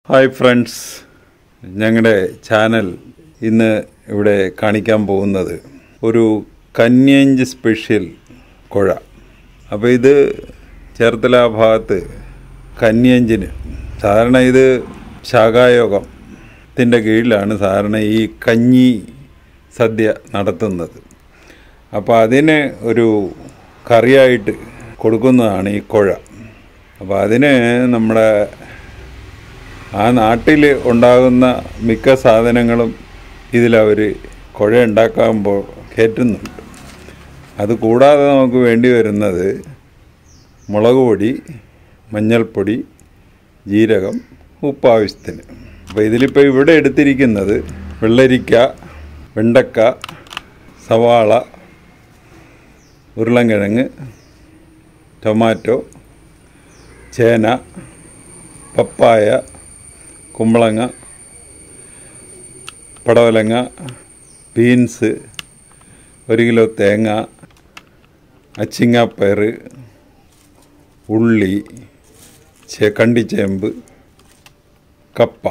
Hi friends ഞങ്ങളുടെ channel ഇന്ന് ഇവിടെ കാണിക്കാൻ പോകുന്നത് ഒരു കന്യഞ്ച് സ്പെഷ്യൽ കുഴ അപ്പോൾ ഇത് ചേർത്തല ഭാഗത്ത് കന്യഞ്ചിന് സാധാരണ ഇത് ശാഖായോഗത്തിൻ്റെ കീഴിലാണ് സാധാരണ ഈ കഞ്ഞി സദ്യ നടത്തുന്നത് അപ്പോൾ അതിന് ഒരു കറിയായിട്ട് കൊടുക്കുന്നതാണ് ഈ കുഴ അപ്പോൾ അതിന് നമ്മുടെ ആ നാട്ടിൽ ഉണ്ടാകുന്ന മിക്ക സാധനങ്ങളും ഇതിലവർ കുഴ ഉണ്ടാക്കുമ്പോൾ കയറ്റുന്നുണ്ട് അത് കൂടാതെ നമുക്ക് വേണ്ടി വരുന്നത് മുളക് പൊടി മഞ്ഞൾപ്പൊടി ജീരകം ഉപ്പ് ആവശ്യത്തിന് അപ്പോൾ ഇതിലിപ്പോൾ ഇവിടെ എടുത്തിരിക്കുന്നത് വെള്ളരിക്ക വെണ്ടക്ക സവാള ഉരുളൻകിഴങ്ങ് ടൊമാറ്റോ ചേന പപ്പായ കുമ്പളങ്ങ പടവലങ്ങ ബീൻസ് ഒരു കിലോ തേങ്ങ അച്ചിങ്ങാപ്പയർ ഉള്ളി ചെ കണ്ടിച്ചേമ്പ് കപ്പ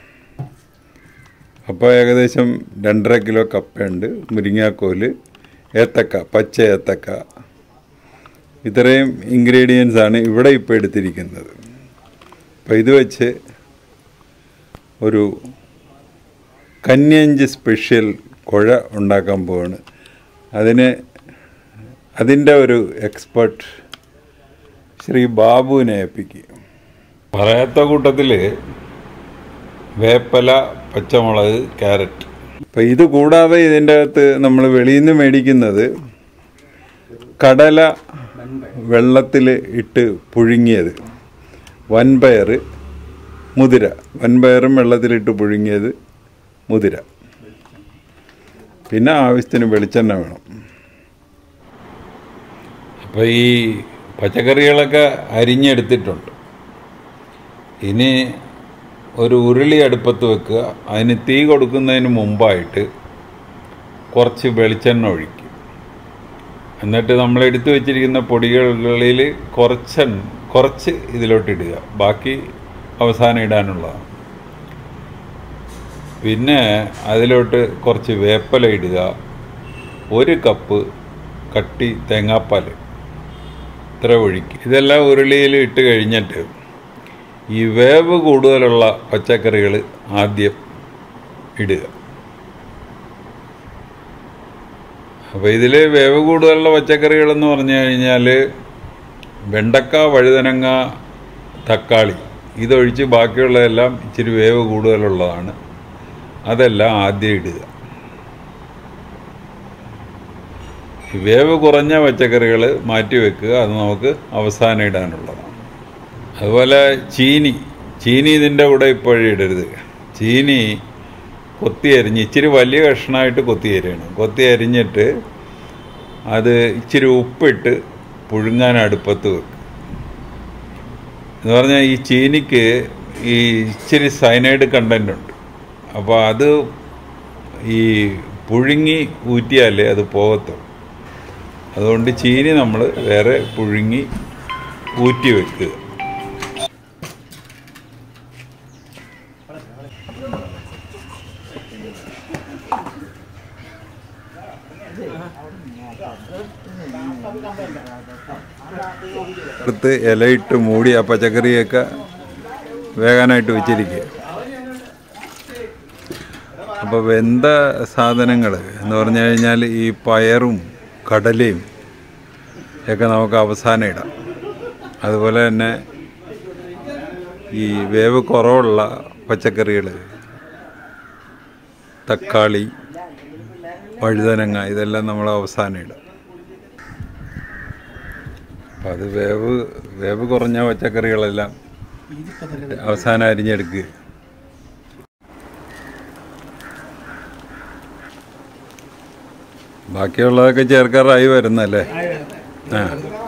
അപ്പോൾ ഏകദേശം രണ്ടര കിലോ കപ്പയുണ്ട് മുരിങ്ങാക്കോല് ഏത്തക്ക പച്ച ഏത്തക്ക ഇത്രയും ഇൻഗ്രീഡിയൻസ് ആണ് ഇവിടെ ഇപ്പോൾ എടുത്തിരിക്കുന്നത് അപ്പോൾ ഇത് വെച്ച് ഒരു കന്യഞ്ച് സ്പെഷ്യൽ കുഴ ഉണ്ടാക്കാൻ പോവാണ് അതിന് അതിൻ്റെ ഒരു എക്സ്പെർട്ട് ശ്രീ ബാബുവിനെ ഏൽപ്പിക്കും പറയാത്ത കൂട്ടത്തിൽ വേപ്പല പച്ചമുളക് ക്യാരറ്റ് അപ്പം ഇത് കൂടാതെ ഇതിൻ്റെ അകത്ത് നമ്മൾ വെളിയിൽ നിന്ന് മേടിക്കുന്നത് കടല വെള്ളത്തിൽ ഇട്ട് പുഴുങ്ങിയത് വൻപയർ മുതിര വൻപയറും വെള്ളത്തിലിട്ട് പുഴുങ്ങിയത് മുതിര പിന്നെ ആവശ്യത്തിന് വെളിച്ചെണ്ണ വേണം അപ്പോൾ ഈ പച്ചക്കറികളൊക്കെ അരിഞ്ഞെടുത്തിട്ടുണ്ട് ഇനി ഒരു ഉരുളി അടുപ്പത്ത് വെക്കുക അതിന് തീ കൊടുക്കുന്നതിന് മുമ്പായിട്ട് കുറച്ച് വെളിച്ചെണ്ണ ഒഴിക്കും എന്നിട്ട് നമ്മൾ എടുത്തു വെച്ചിരിക്കുന്ന പൊടികളിൽ കുറച്ച് കുറച്ച് ഇതിലോട്ട് ഇടുക ബാക്കി അവസാനം ഇടാനുള്ളതാണ് പിന്നെ അതിലോട്ട് കുറച്ച് വേപ്പല ഇടുക ഒരു കപ്പ് കട്ടി തേങ്ങാപ്പാൽ ഇത്ര ഒഴിക്കുക ഇതെല്ലാം ഉരുളിയിൽ ഇട്ട് കഴിഞ്ഞിട്ട് ഈ വേവ് കൂടുതലുള്ള പച്ചക്കറികൾ ആദ്യം ഇടുക അപ്പോൾ ഇതിൽ വേവ് കൂടുതലുള്ള പച്ചക്കറികളെന്ന് പറഞ്ഞു കഴിഞ്ഞാൽ വെണ്ടക്ക വഴുതനങ്ങ തക്കാളി ഇതൊഴിച്ച് ബാക്കിയുള്ളതെല്ലാം ഇച്ചിരി വേവ് കൂടുതലുള്ളതാണ് അതെല്ലാം ആദ്യം ഇടുക വേവ് കുറഞ്ഞ പച്ചക്കറികൾ മാറ്റി വെക്കുക അത് നമുക്ക് അവസാനം ഇടാനുള്ളതാണ് അതുപോലെ ചീനി ചീനി ഇതിൻ്റെ കൂടെ ഇപ്പോഴും ഇടരുത് ചീനി കൊത്തി അരിഞ്ഞ് ഇച്ചിരി വലിയ കഷ്ണമായിട്ട് കൊത്തി അരിയണം കൊത്തി അരിഞ്ഞിട്ട് അത് ഇച്ചിരി ഉപ്പിട്ട് പുഴുങ്ങാൻ അടുപ്പത്ത് വെക്കും എന്ന് പറഞ്ഞാൽ ഈ ചീനിക്ക് ഈ ഇച്ചിരി സൈനൈഡ് കണ്ടൻ്റ് ഉണ്ട് അപ്പോൾ അത് ഈ പുഴുങ്ങി ഊറ്റിയാലേ അത് പോകത്തുള്ളൂ അതുകൊണ്ട് ചീനി നമ്മൾ വേറെ പുഴുങ്ങി ഊറ്റി വെക്കുക എടുത്ത് ഇലയിട്ട് മൂടി ആ പച്ചക്കറിയൊക്കെ വേകാനായിട്ട് വെച്ചിരിക്കുക അപ്പോൾ വെന്ത സാധനങ്ങൾ എന്ന് പറഞ്ഞു കഴിഞ്ഞാൽ ഈ പയറും കടലയും ഒക്കെ നമുക്ക് അവസാനം ഇടാം അതുപോലെ തന്നെ ഈ വേവ് കുറവുള്ള പച്ചക്കറികൾ തക്കാളി വഴുതനങ്ങ ഇതെല്ലാം നമ്മൾ അവസാനം ഇടാം അപ്പം അത് വേവ് വേവ് കുറഞ്ഞ പച്ചക്കറികളെല്ലാം അവസാനം അരിഞ്ഞെടുക്കുക ബാക്കിയുള്ളതൊക്കെ ചേർക്കാറായി വരുന്നല്ലേ ആ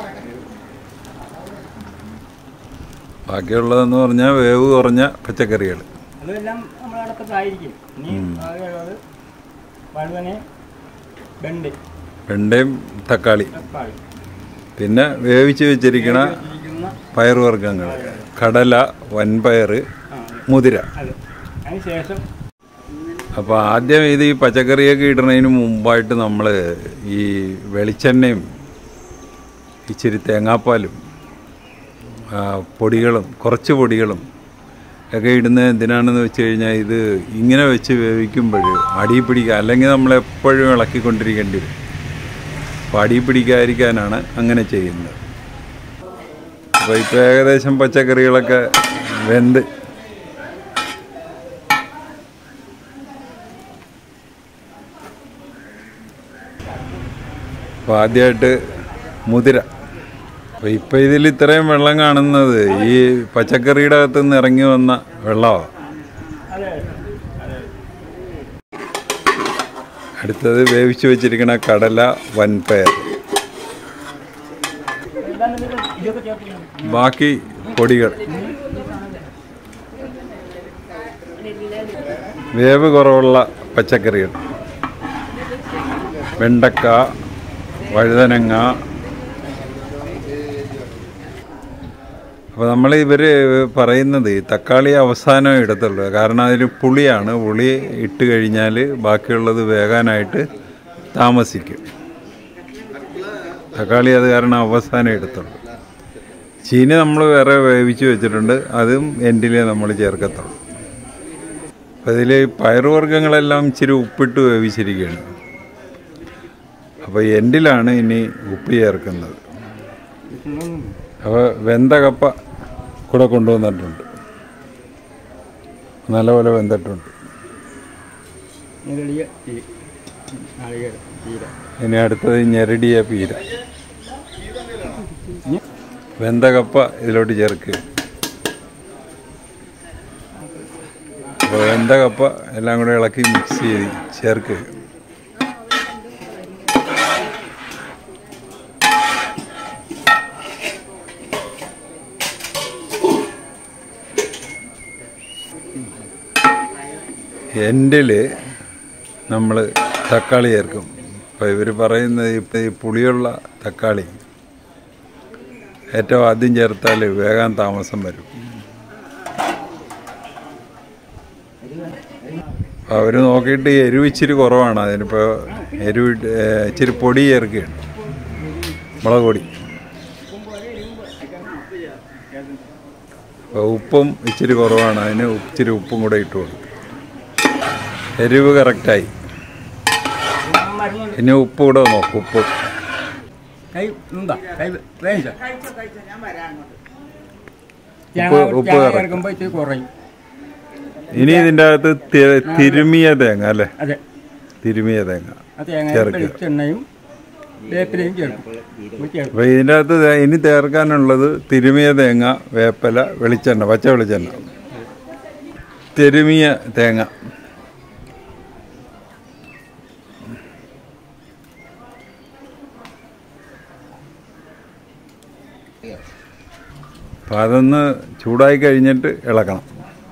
ബാക്കിയുള്ളതെന്ന് പറഞ്ഞാൽ വേവ് കുറഞ്ഞ പച്ചക്കറികൾ അതെല്ലാം നമ്മുടെ അടുപ്പത്തായിരിക്കും ഇനി ആകെയുള്ളത് വഴുതന വെണ്ട് വെണ്ടയും തക്കാളി തക്കാളി പിന്നെ വേവിച്ച് വെച്ചിരിക്കണ ഇരിക്കുന്ന പയറുവർഗ്ഗങ്ങൾ കടല വൻപയർ ആ, അതെ. മുതിര അതെ അതിന് ശേഷം അപ്പോൾ ആദ്യം ഇത് ഈ പച്ചക്കറിയൊക്കെ ഇടുന്നതിന് മുമ്പായിട്ട് നമ്മൾ ഈ വെളിച്ചെണ്ണയും ഇച്ചിരി തേങ്ങാപ്പാലും ആ, പൊടികളും കുറച്ച് പൊടികളും ഒക്കെ ഇടുന്നത് എന്തിനാണെന്ന് വെച്ച് കഴിഞ്ഞാൽ ഇത് ഇങ്ങനെ വെച്ച് വേവിക്കുമ്പോൾ അടി പിടിക്കുക അല്ലെങ്കിൽ നമ്മൾ എപ്പോഴും ഇളക്കിക്കൊണ്ടിരിക്കേണ്ടി വരും അപ്പോൾ അടി പിടിക്കാതിരിക്കാനാണ് അങ്ങനെ ചെയ്യുന്നത് അപ്പോൾ ഇപ്പോൾ ഏകദേശം പച്ചക്കറികളൊക്കെ വെന്ത് അപ്പോൾ ആദ്യമായിട്ട് മുതിര അപ്പോൾ ഇപ്പം ഇതിൽ ഇത്രയും വെള്ളം കാണുന്നത് ഈ പച്ചക്കറിയുടെ അകത്ത് നിന്ന് ഇറങ്ങി വന്ന വെള്ളമാണ് അതെ അതെ അടുത്തത് വേവിച്ച് വെച്ചിരിക്കുന്ന കടല വൻപയർ എല്ലാം ഇതിൽ ഇതൊക്കെ ചേർത്ത് ബാക്കി പൊടികൾ വേവ് കുറവുള്ള പച്ചക്കറികൾ വെണ്ടക്ക വഴുതനങ്ങ അപ്പോൾ നമ്മൾ ഇവർ പറയുന്നത് ഈ തക്കാളി അവസാനം ഇടത്തുള്ളൂ കാരണം അതിൽ പുളിയാണ് പുളി ഇട്ട് കഴിഞ്ഞാൽ ബാക്കിയുള്ളത് വേകാനായിട്ട് താമസിക്കും തക്കാളി അത് കാരണം അവസാനം എടുത്തുള്ളൂ ചീനി നമ്മൾ വേറെ വേവിച്ച് വെച്ചിട്ടുണ്ട് അതും എൻഡിലേ നമ്മൾ ചേർക്കത്തുള്ളൂ അപ്പോൾ ഇതിൽ പയറുവർഗ്ഗങ്ങളെല്ലാം ഇച്ചിരി ഉപ്പിട്ട് വേവിച്ചിരിക്കുകയാണ് അപ്പോൾ എൻഡിലാണ് ഇനി ഉപ്പ് ചേർക്കുന്നത് അപ്പോൾ വെന്ത കപ്പ കൂടെ കൊണ്ടുവന്നിട്ടുണ്ട് നല്ലപോലെ വെന്തിട്ടുണ്ട് ഞെരടിയ തീ- നാളികേരം തീര ഇനി അടുത്തത് ഞെരടിയ പീര വെന്ത കപ്പ ഇതിലോട്ട് ചേർക്കുക അപ്പോൾ വെന്ത കപ്പ എല്ലാം കൂടെ ഇളക്കി മിക്സ് ചെയ്ത് ചേർക്കുക എൻഡിൽ നമ്മൾ തക്കാളി ചേർക്കും അപ്പോൾ ഇവർ പറയുന്നത് ഇപ്പം ഈ പുളിയുള്ള തക്കാളി ഏറ്റവും ആദ്യം ചേർത്താൽ വേഗം താമസം വരും അവർ നോക്കിയിട്ട് എരിവ് ഇച്ചിരി കുറവാണ് അതിനിപ്പോൾ എരിവ് ഇട്ട്- ഏ, ഇച്ചിരി പൊടി ചേർക്കുകയാണ് മുളക് പൊടി അപ്പോൾ ഉപ്പും ഇച്ചിരി കുറവാണ് അതിന് ഇച്ചിരി ഉപ്പും കൂടെ ഇട്ട് കൊടുക്കും എരിവ് കറക്റ്റായി മരുന്ന് ഇനി ഉപ്പ് കൂടെ നോക്കും ഉപ്പ് കൈ എന്താ കൈ വേവിച്ച ഉപ്പ് ഉപ്പ് കറക്റ്റ് ചേർക്കുമ്പോൾ ഇത്തിരി കുറയും ഇനി ഇതിൻ്റെ അകത്ത് തി- തിരുമിയ തേങ്ങ അല്ലേ അതെ തിരുമിയ തേങ്ങ ആ തേങ്ങ ചേർക്കുക. വെളിച്ചെണ്ണയും വേപ്പിലയും ചേർക്കും ഇത് ചേർക്കും അപ്പോൾ ഇതിൻ്റെ അകത്ത് ദേ ഇനി ചേർക്കാനുള്ളത് തിരുമിയ തേങ്ങ വേപ്പില വെളിച്ചെണ്ണ പച്ച വെളിച്ചെണ്ണ തിരുമിയ തേങ്ങ അപ്പം അതൊന്ന് ചൂടായി കഴിഞ്ഞിട്ട് ഇളക്കണം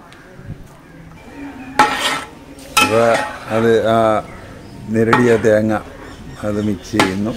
അപ്പോൾ അത് ആ നിരടിയ തേങ്ങ അത് മിക്സ് ചെയ്യുന്നു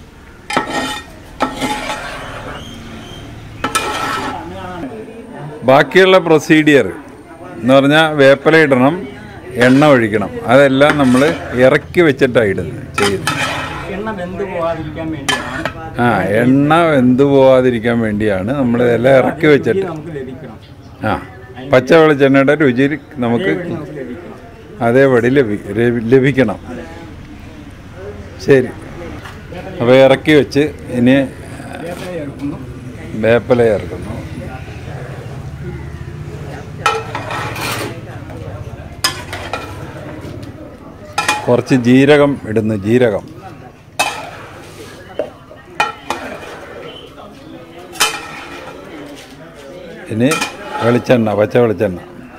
ബാക്കിയുള്ള പ്രൊസീഡിയർ എന്ന് പറഞ്ഞാൽ വേപ്പില ഇടണം എണ്ണ ഒഴിക്കണം അതെല്ലാം നമ്മൾ ഇറക്കി വെച്ചിട്ടാണ് ഇടുന്നത് ചെയ്യുന്നത് എണ്ണ വെന്ത് പോകാതിരിക്കാൻ വേണ്ടിയാണ് ആ എണ്ണ വെന്തു പോവാതിരിക്കാൻ വേണ്ടിയാണ് നമ്മൾ ഇതെല്ലാം ഇറക്കി രുചി വെച്ചിട്ട് നമുക്ക് ലഭിക്കണം ആ പച്ച വെളിച്ചെണ്ണയുടെ രുചി നമുക്ക് അതേപടി നമുക്ക് ലഭിക്കണം അതേപടി ലഭി ലഭി- ലഭിക്കണം ശരി അപ്പോൾ ഇറക്കി വെച്ച് ഇനി വേപ്പില ചേർക്കുന്നു വേപ്പില ചേർക്കുന്നു കുറച്ച് ജീരകം ഇടുന്നു ജീരകം ഇനി വെളിച്ചെണ്ണ പച്ച വെളിച്ചെണ്ണ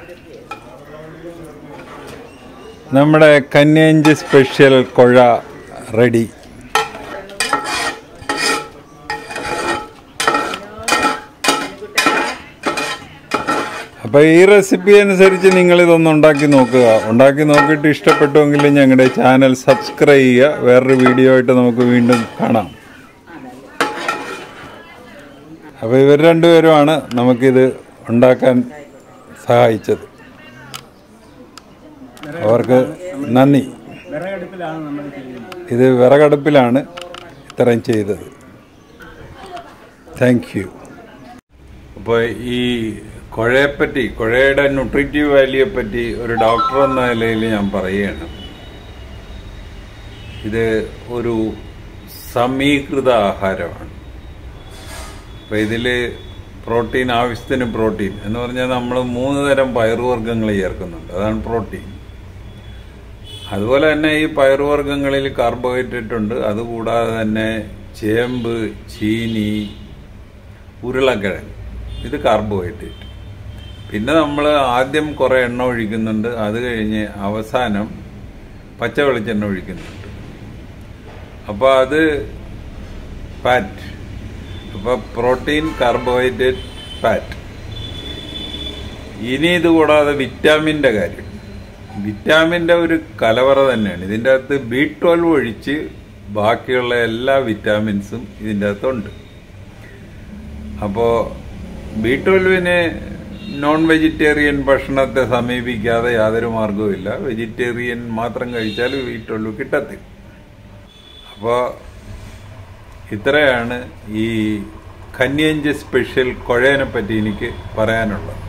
നമ്മുടെ കന്യാഞ്ചി സ്പെഷ്യൽ കൊഴ റെഡി അപ്പോൾ ഈ റെസിപ്പി അനുസരിച്ച് നിങ്ങൾ ഇതൊന്ന് ഉണ്ടാക്കി നോക്കുക ഉണ്ടാക്കി നോക്കിയിട്ട് ഇഷ്ടപ്പെട്ടുവെങ്കിൽ ഞങ്ങളുടെ ചാനൽ സബ്സ്ക്രൈബ് ചെയ്യുക വേറൊരു വീഡിയോ ആയിട്ട് നമുക്ക് വീണ്ടും കാണാം അപ്പോൾ ഇവർ രണ്ടുപേരുമാണ് നമുക്കിത് ഉണ്ടാക്കാൻ സഹായിച്ചത് അവർക്ക് നന്ദി വിറകടുപ്പിലാണ് നമ്മൾ ചെയ്യുന്നത് ഇത് വിറകടുപ്പിലാണ് ഇത്രയും ചെയ്തത് താങ്ക് യു അപ്പോൾ ഈ കുഴയെപ്പറ്റി കുഴയുടെ ന്യൂട്രിറ്റീവ് വാല്യൂയെ പറ്റി ഒരു ഡോക്ടർ എന്ന നിലയിൽ ഞാൻ പറയുകയാണ് ഇത് ഒരു സമീകൃത ആഹാരമാണ് അപ്പോൾ ഇതിൽ പ്രോട്ടീൻ ആവശ്യത്തിന് പ്രോട്ടീൻ എന്ന് പറഞ്ഞാൽ നമ്മൾ മൂന്ന് തരം പയറുവർഗ്ഗങ്ങൾ ചേർക്കുന്നുണ്ട് അതാണ് പ്രോട്ടീൻ അതുപോലെ തന്നെ ഈ പയറുവർഗ്ഗങ്ങളിൽ കാർബോഹൈഡ്രേറ്റ് ഉണ്ട് അതുകൂടാതെ തന്നെ ചേമ്പ് ചീനി ഉരുളക്കിഴങ്ങ് ഇത് കാർബോഹൈഡ്രേറ്റ് പിന്നെ നമ്മൾ ആദ്യം കുറേ എണ്ണ ഒഴിക്കുന്നുണ്ട് അത് കഴിഞ്ഞ് അവസാനം പച്ച വെളിച്ചെണ്ണ ഒഴിക്കുന്നുണ്ട് അപ്പോൾ അത് ഫാറ്റ് അപ്പോൾ പ്രോട്ടീൻ കാർബോഹൈഡ്രേറ്റ് ഫാറ്റ് ഇനി ഇത് കൂടാതെ വിറ്റാമിൻ്റെ കാര്യം വിറ്റാമിൻ്റെ ഒരു കലവറ തന്നെയാണ് ഇതിൻ്റെ അകത്ത് ബി ട്വൽവ് ഒഴിച്ച് ബാക്കിയുള്ള എല്ലാ വിറ്റാമിൻസും ഇതിൻ്റെ അകത്തുണ്ട് അപ്പോൾ ബി ട്വൽവിന് നോൺ വെജിറ്റേറിയൻ ഭക്ഷണത്തെ സമീപിക്കാതെ യാതൊരു മാർഗവുമില്ല വെജിറ്റേറിയൻ മാത്രം കഴിച്ചാൽ ബി ട്വൽവ് കിട്ടത്തില്ല അപ്പോൾ ഇത്രയാണ് ഈ കന്യഞ്ച് സ്പെഷ്യൽ കുഴയനെ പറ്റി എനിക്ക് പറയാനുള്ളത്